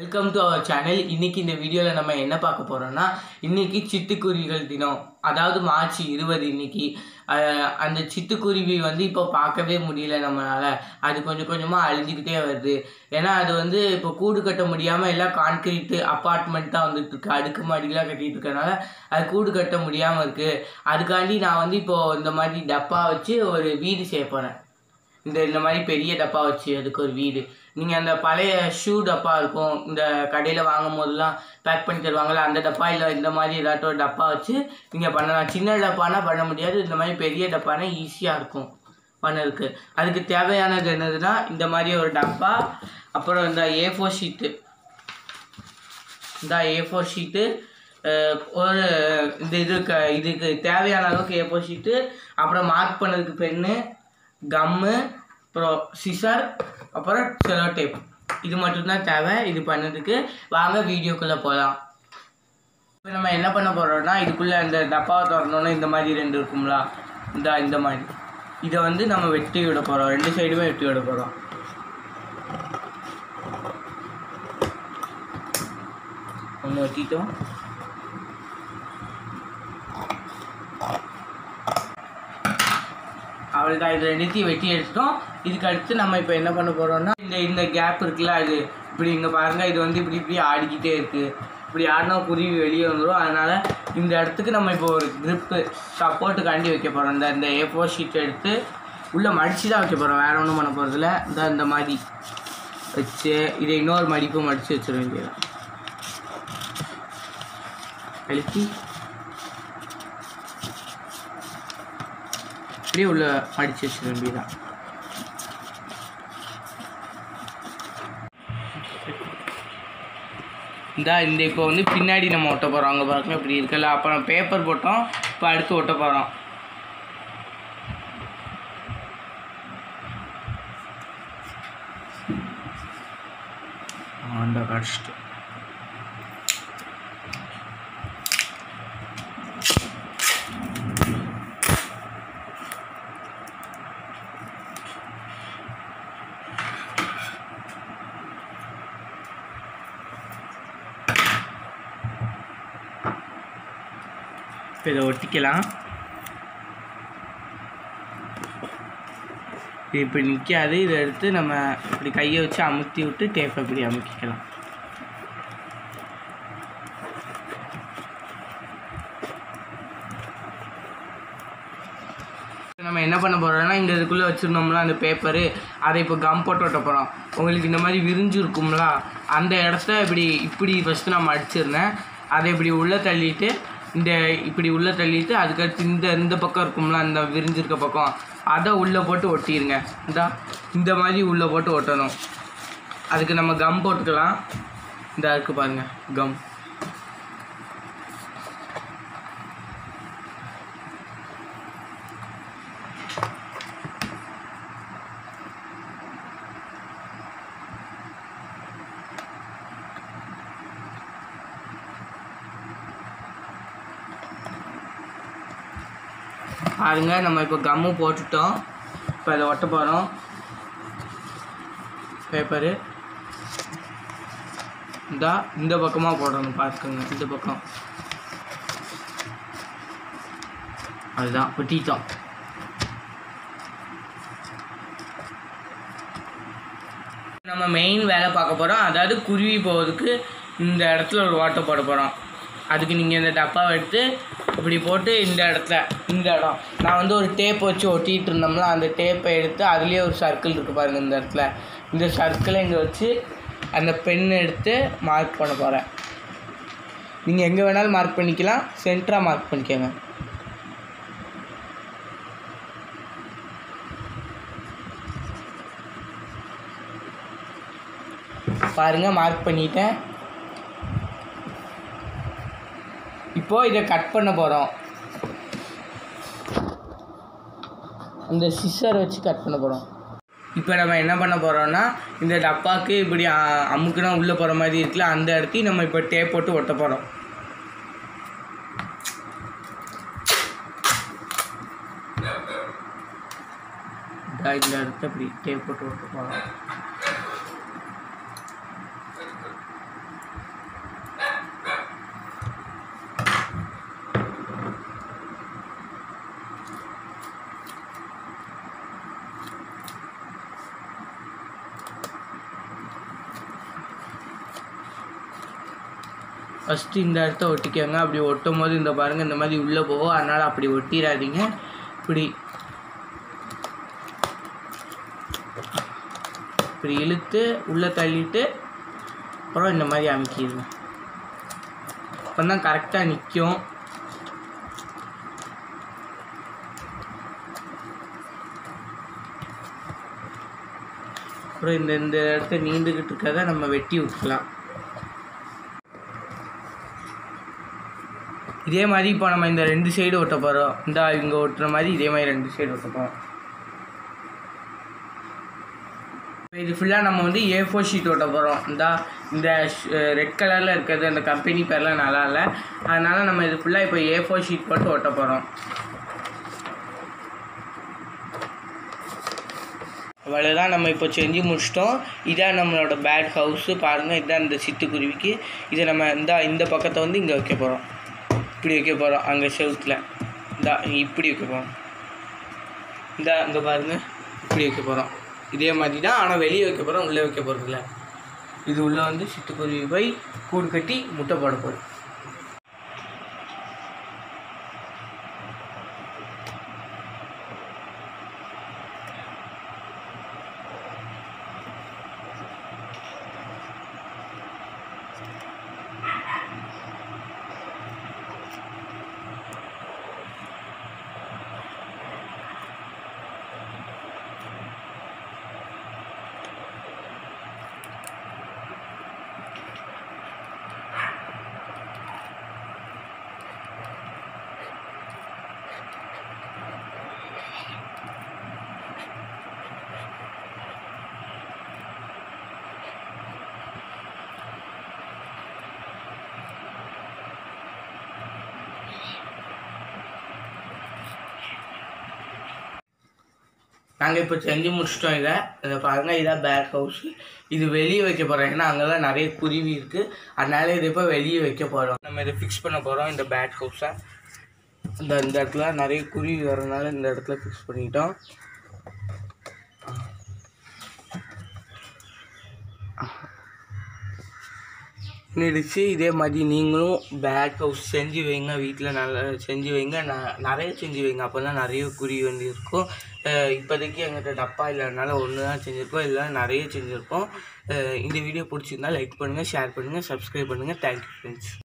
welcome to our channel இன்னைக்கு இந்த வீடியோவில் நம்ம என்ன பார்க்க போறோம்னா இன்னைக்கு சிட்டுக்குருவிகள் தினம் அதாவது மார்ச் இருபது இன்னைக்கு அஹ், அந்த சிட்டுக்குருவி வந்து இப்போ பார்க்கவே முடியல நம்மளால அது கொஞ்சம் கொஞ்சமாக அழிஞ்சுக்கிட்டே வருது ஏன்னா அது வந்து இப்போ கூடு கட்ட முடியாமல் எல்லாம் கான்கிரீட் அப்பார்ட்மெண்ட் தான் வந்துட்டு இருக்கு அடுக்கு மாடிகளாக கட்டிட்டு இருக்கறனால அது கூடு கட்ட முடியாமல் இருக்கு அதுக்காண்டி நான் வந்து இப்போ இந்த மாதிரி டப்பா வச்சு ஒரு வீடு செய்ய போறேன் இந்த இந்த மாதிரி பெரிய டப்பா வச்சு அதுக்கு ஒரு வீடு நீங்கள் அந்த பழைய ஷூ டப்பா இருக்கும் இந்த கடையில் வாங்கும் போதெல்லாம் பேக் பண்ணி தருவாங்கல்ல அந்த டப்பா இல்லை இந்த மாதிரி ஏதாட்டும் ஒரு டப்பா வச்சு நீங்கள் பண்ணலாம் சின்ன டப்பானா பண்ண முடியாது இந்த மாதிரி பெரிய டப்பானா ஈஸியாக இருக்கும் பண்ணதுக்கு அதுக்கு தேவையானது என்னதுன்னா இந்த மாதிரி ஒரு டப்பா அப்புறம் இந்த ஏ ஃபோர் ஷீட்டு இந்த ஏ ஃபோர் ஷீட்டு ஒரு இந்த இது க இதுக்கு தேவையான அளவுக்கு ஏ ஃபோர் ஷீட்டு அப்புறம் மார்க் பண்ணதுக்கு பென்னு கம்மு அப்புறம் சிசர் அப்புறம் செலோ டேப் இது மட்டும்தான் தேவை இது பண்ணதுக்கு வாங்க வீடியோக்குள்ளே போகலாம் இப்போ நம்ம என்ன பண்ண போகிறோம்னா இதுக்குள்ளே இந்த டப்பாவை திறந்தோன்னே இந்த மாதிரி ரெண்டு இருக்கும்ல இந்த இந்த மாதிரி இதை வந்து நம்ம வெட்டி விட போகிறோம் ரெண்டு சைடுமே வெட்டி விட போகிறோம் ஒன்று வெட்டிட்டோம் அவ்வளோதான் இது ரெண்டுத்தையும் வெட்டி எடுத்துட்டோம் இதுக்கு அடுத்து நம்ம இப்போ என்ன பண்ண போகிறோம்னா இந்த இந்த கேப் இருக்குல்ல அது இப்படி இங்கே பாருங்கள் இது வந்து இப்படி இப்படி ஆடிக்கிட்டே இருக்குது இப்படி ஆடினா குருவி வெளியே வந்துடும் அதனால் இந்த இடத்துக்கு நம்ம இப்போ ஒரு grip சப்போர்ட்டுக்காண்டி வைக்க போகிறோம் இந்த இந்த ஏ ஃபோர் ஷீட் எடுத்து உள்ளே மடித்து தான் வைக்க போகிறோம் வேறு ஒன்றும் பண்ண போகிறதில்ல இந்த இந்த மாதிரி வச்சு இதை இன்னொரு மடிப்பு மடித்து வச்சிட வேண்டியதான் அழுத்தி அப்படியே உள்ள மடிச்சு வச்சிட வேண்டியதான் இந்தா இந்த இப்போ வந்து பின்னாடி நம்ம ஒட்ட போகிறோம் அங்கே பாருங்க இப்படி இருக்குல்ல அப்புறம் பேப்பர் போட்டோம் இப்போ அடுத்து ஒட்ட போகிறோம் ஆண்ட கடிச்சிட்டு இப்போ இதை ஒட்டிக்கலாம் இது இப்படி நிற்காது இதை எடுத்து நம்ம இப்படி கையை வச்சு அமுத்தி விட்டு டேப்பை இப்படி அமுக்கிக்கலாம் நம்ம என்ன பண்ண போகிறோம்னா இங்கே இதுக்குள்ளே வச்சுருந்தோம்ல அந்த பேப்பரு அதை இப்போ கம் போட்டு ஒட்ட போகிறோம் உங்களுக்கு இந்த மாதிரி விரிஞ்சு இருக்கும்ல அந்த இடத்த இப்படி இப்படி ஃபஸ்ட்டு நான் மடிச்சிருந்தேன் அதை இப்படி உள்ளே தள்ளிட்டு இந்த இப்படி உள்ளே தள்ளிட்டு அதுக்கடுத்து இந்த இந்த பக்கம் இருக்கும்ல அந்த விரிஞ்சிருக்க பக்கம் அதை உள்ளே போட்டு ஒட்டிடுங்க இந்தா இந்த மாதிரி உள்ளே போட்டு ஒட்டணும் அதுக்கு நம்ம கம் போட்டுக்கலாம் இந்த இருக்கு பாருங்க கம் பாருங்க நம்ம இப்போ கம்மு போட்டுட்டோம் இப்போ அதை ஒட்ட போகிறோம் பேப்பரு இந்தா இந்த பக்கமாக போடணும் பார்த்துக்கோங்க இந்த பக்கம் அதுதான் ஒட்டிட்டோம் நம்ம மெயின் வேலை பார்க்க போகிறோம் அதாவது குருவி போகிறதுக்கு இந்த இடத்துல ஒரு ஓட்டை போட போகிறோம் அதுக்கு நீங்கள் இந்த டப்பாவை எடுத்து இப்படி போட்டு இந்த இடத்துல இந்த இடம் நான் வந்து ஒரு டேப் வச்சு ஒட்டிகிட்டு இருந்தோம்ல அந்த டேப்பை எடுத்து அதுலேயே ஒரு சர்க்கிள் இருக்குது பாருங்கள் இந்த இடத்துல இந்த சர்க்கிளை இங்கே வச்சு அந்த பென் எடுத்து மார்க் பண்ண போகிறேன் நீங்கள் எங்கே வேணாலும் மார்க் பண்ணிக்கலாம் சென்டராக மார்க் பண்ணிக்கோங்க பாருங்கள் மார்க் பண்ணிட்டேன் இப்போ இதை கட் பண்ண போகிறோம் இந்த சிஸ்ஸர் வச்சு கட் பண்ண போகிறோம் இப்போ நம்ம என்ன பண்ண போகிறோம்னா இந்த டப்பாக்கு இப்படி அ- அமுக்குனா உள்ளே போகிற மாதிரி இருக்குல்ல அந்த இடத்தையும் நம்ம இப்போ டேப் போட்டு ஒட்ட போகிறோம் இதில் எடுத்து அப்படி டேப் போட்டு ஒட்ட போகிறோம் ஃபஸ்ட்டு இந்த இடத்த ஒட்டிக்கோங்க அப்படி ஒட்டும் போது இந்த பாருங்கள் இந்த மாதிரி உள்ளே போகும் அதனால் அப்படி ஒட்டிடாதீங்க இப்படி இப்படி இழுத்து உள்ளே தள்ளிட்டு அப்புறம் இந்த மாதிரி அமுக்கிடுங்க அப்போ தான் கரெக்டாக நிற்கும் அப்புறம் இந்த இந்த இடத்த நீண்டுக்கிட்டு இருக்கதை நம்ம வெட்டி விட்டுக்கலாம் இதே மாதிரி இப்போ நம்ம இந்த ரெண்டு சைடு ஒட்ட போகிறோம் இந்த இங்கே ஒட்டுற மாதிரி இதே மாதிரி ரெண்டு சைடு ஒட்ட போகிறோம் இது ஃபுல்லாக நம்ம வந்து ஏ ஃபோர் ஷீட் ஒட்ட போகிறோம் இந்த இந்த ரெட் கலரில் இருக்கிறது அந்த கம்பெனி பேர்லாம் நல்லா இல்லை அதனால் நம்ம இது ஃபுல்லாக இப்போ ஏ ஃபோர் ஷீட் போட்டு ஒட்ட போகிறோம் அவ்வளோதான் நம்ம இப்போ செஞ்சு முடிச்சிட்டோம் இதான் நம்மளோட பேட் ஹவுஸு பாருங்கள் இதான் இந்த சிட்டுக்குருவிக்கு இதை நம்ம இந்த இந்த பக்கத்தை வந்து இங்கே வைக்க போகிறோம் இப்படி வைக்க போகிறோம் அங்கே செவுத்தில் இந்த இப்படி வைக்க போகிறோம் இந்த அங்கே பாருங்கள் இப்படி வைக்க போகிறோம் இதே மாதிரி தான் ஆனால் வெளியே வைக்க போகிறோம் உள்ளே வைக்க போகிறதில்ல இது உள்ளே வந்து சிட்டுக்குருவி போய் கூடு கட்டி முட்டை போட போகுது நாங்கள் இப்போ செஞ்சு முடிச்சிட்டோம் இதை இதை பாருங்கள் இதான் பேக் ஹவுஸு இது வெளியே வைக்க போகிறோம் ஏன்னா அங்கெல்லாம் நிறைய குருவி இருக்குது அதனால இதை இப்போ வெளியே வைக்க போகிறோம் நம்ம இதை ஃபிக்ஸ் பண்ண போகிறோம் இந்த பேட் ஹவுஸை இந்த இந்த இடத்துல நிறைய குருவி வரனால இந்த இடத்துல ஃபிக்ஸ் பண்ணிட்டோம் நிடிச்சு இதே மாதிரி நீங்களும் பேக் ஹவுஸ் செஞ்சு வைங்க வீட்டில் நல்லா செஞ்சு வைங்க ந- நிறைய செஞ்சு வைங்க அப்போ தான் நிறைய குருவி வந்து இருக்கும் அஹ் இப்போதைக்கு எங்கிட்ட டப்பா இல்லாதனால ஒன்று தான் செஞ்சுருக்கோம் இல்லை நிறைய செஞ்சுருக்கோம் அஹ் இந்த வீடியோ பிடிச்சிருந்தா லைக் பண்ணுங்கள் ஷேர் பண்ணுங்கள் சப்ஸ்கிரைப் பண்ணுங்கள் தேங்க்யூ ஃப்ரெண்ட்ஸ்